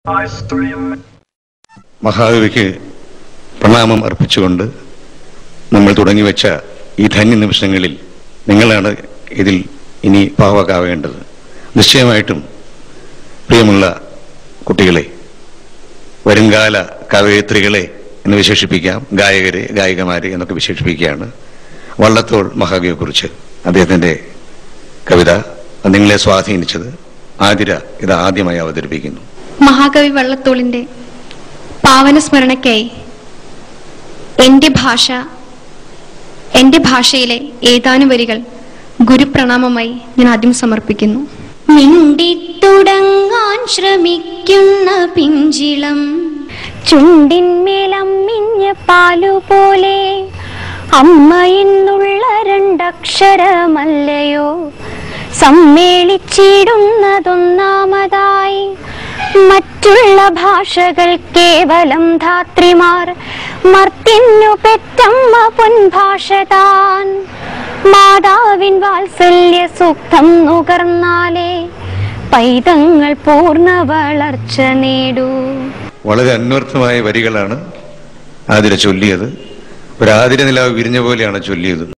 മഹാകവിക്ക് പ്രണാമം അർപ്പിച്ചുകൊണ്ട് നമ്മൾ തുടങ്ങിവെച്ച ഈ ധന്യ നിമിഷങ്ങളിൽ നിങ്ങളാണ് ഇതിൽ ഇനി പാവകാവേണ്ടത് നിശ്ചയമായിട്ടും പ്രിയമുള്ള കുട്ടികളെ വരുംകാല കവയത്രികളെ എന്ന് വിശേഷിപ്പിക്കാം ഗായകരെ ഗായികമാരെ എന്നൊക്കെ വിശേഷിപ്പിക്കുകയാണ് വള്ളത്തോൾ മഹാകവിയെക്കുറിച്ച് അദ്ദേഹത്തിൻ്റെ കവിത അത് നിങ്ങളെ സ്വാധീനിച്ചത് ആതിര ഇത് ആദ്യമായി അവതരിപ്പിക്കുന്നു മഹാകവി വള്ളത്തോളിന്റെ പാവന സ്മരണയ്ക്കായി എൻ്റെ ഭാഷ എൻ്റെ ഭാഷയിലെ ഏതാനും വരികൾ ഗുരുപ്രണാമമായി ഞാൻ ആദ്യം സമർപ്പിക്കുന്നു മിണ്ടിത്തുടങ്ങാൻ ശ്രമിക്കുന്ന പിഞ്ചിളം ചുണ്ടിന്മേലമ്മിഞ്ഞ പാലുപോലെ അമ്മ എന്നുള്ള രണ്ടക്ഷരമല്ലയോ സമ്മേളിച്ചിടുന്നതൊന്നാമതായി മറ്റുള്ള ഭാഷകൾ കേവലം ധാത്രിമാർ മർത്തിന്നു പെറ്റമ്മ പൊൻഭാഷ താൻ മാതാവിൻ വാത്സല്യ സൂക്തം നുകർന്നാലേ പൈതങ്ങൾ പൂർണ്ണ വളർച്ച നേടൂ വളരെ അന്വർത്ഥമായ വരികളാണ് ആതിര ചൊല്ലിയത് ഒരു ആതിര നിലാവ് വിരിഞ്ഞ പോലെയാണ് ചൊല്ലിയത്